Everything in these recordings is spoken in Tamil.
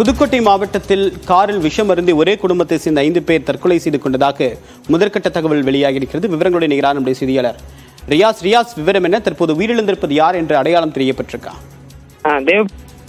புதுக்கோட்டை மாவட்டத்தில் காரில் விஷம் அருந்தி ஒரே குடும்பத்தை சேர்ந்த ஐந்து பேர் தற்கொலை செய்து கொண்டதாக முதற்கட்ட தகவல் வெளியாகியிருக்கிறது விவரங்களுடைய நிகரான நம்முடைய செய்தியாளர் ரியாஸ் ரியாஸ் விவரம் என்ன தற்போது உயிரிழந்திருப்பது யார் என்று அடையாளம் தெரியப்பட்டிருக்கா ஆ, தேவ்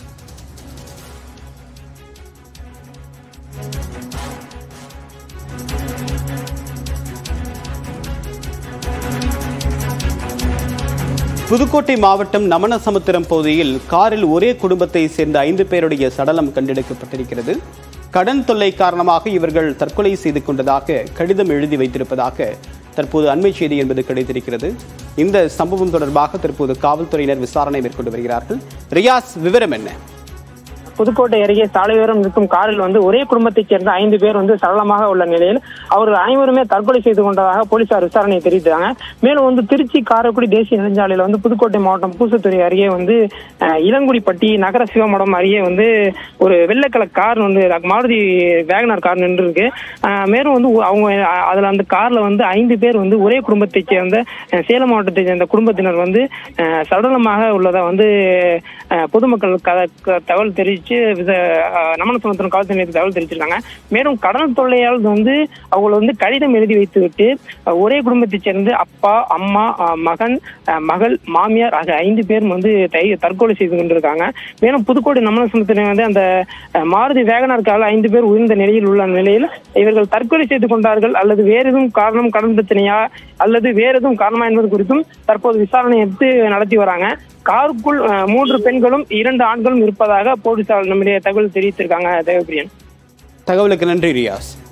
புதுக்கோட்டை மாவட்டம் நமனசமுத்திரம் பகுதியில் காரில் ஒரே குடும்பத்தை சேர்ந்த ஐந்து பேருடைய சடலம் கண்டெடுக்கப்பட்டிருக்கிறது கடன் தொல்லை காரணமாக இவர்கள் தற்கொலை செய்து கொண்டதாக கடிதம் எழுதி வைத்திருப்பதாக தற்போது அண்மை செய்தி என்பது கிடைத்திருக்கிறது இந்த சம்பவம் தொடர்பாக தற்போது காவல்துறையினர் விசாரணை மேற்கொண்டு வருகிறார்கள் ரியாஸ் விவரம் என்ன புதுக்கோட்டை அருகே சாலையோரம் இருக்கும் காரில் வந்து ஒரே குடும்பத்தைச் சேர்ந்த ஐந்து பேர் வந்து சரளமாக உள்ள நிலையில் அவர்கள் அனைவருமே தற்கொலை செய்து கொண்டதாக போலீசார் விசாரணை தெரிவித்தாங்க மேலும் வந்து திருச்சி காரைக்குடி தேசிய நெடுஞ்சாலையில வந்து புதுக்கோட்டை மாவட்டம் பூசத்துறை அருகே வந்து அஹ், இளங்குடிப்பட்டி நகர சிவமடம் அருகே வந்து ஒரு வெள்ளை கார் வந்து மாருதி வேகனார் கார் நின்று இருக்கு அஹ், மேலும் வந்து அவங்க அஹ், அதுல அந்த கார்ல வந்து ஐந்து பேர் வந்து ஒரே குடும்பத்தைச் சேர்ந்த அஹ், சேலம் மாவட்டத்தைச் சேர்ந்த குடும்பத்தினர் வந்து அஹ், சடலமாக உள்ளதா வந்து அஹ், பொதுமக்கள் க- க- தகவல் தெரிவிச்சு வித அஹ், நமனசமுத்திரம் காவல்துறை நிலையத்துக்கு தகவல் தெரிவிச்சிருக்காங்க மேலும் கடன் தொல்லையால் வந்து அவங்க வந்து கடிதம் எழுதி வைத்து விட்டு அஹ், ஒரே குடும்பத்தைச் சேர்ந்து அப்பா அம்மா அஹ், மகன் அஹ், மகள் மாமியார் ஆகிய ஐந்து பேரும் வந்து தை- தற்கொலை செய்து கொண்டிருக்காங்க மேலும் புதுக்கோட்டை நமனசமுத்திரம் வந்து அந்த அஹ், மாருதி வேகனார் கால ஐந்து பேர் உயர்ந்த நிலையில் உள்ள நிலையில் இவர்கள் தற்கொலை செய்து கொண்டார்கள் அல்லது வேறு எதுவும் காரணம் கடன் பிரச்சனையா அல்லது வேறு எதுவும் காரணமா என்பது குறித்தும் தற்போது விசாரணை எடுத்து நடத்தி வராங்க காருக்குள் அஹ், மூன்று பெண்களும் இரண்டு ஆண்களும் இருப்பதாக போலீசார் நம்முடைய தகவல் தெரிவித்திருக்காங்க தேவப்பிரியன் தகவலுக்கு நன்றி ரியாஸ்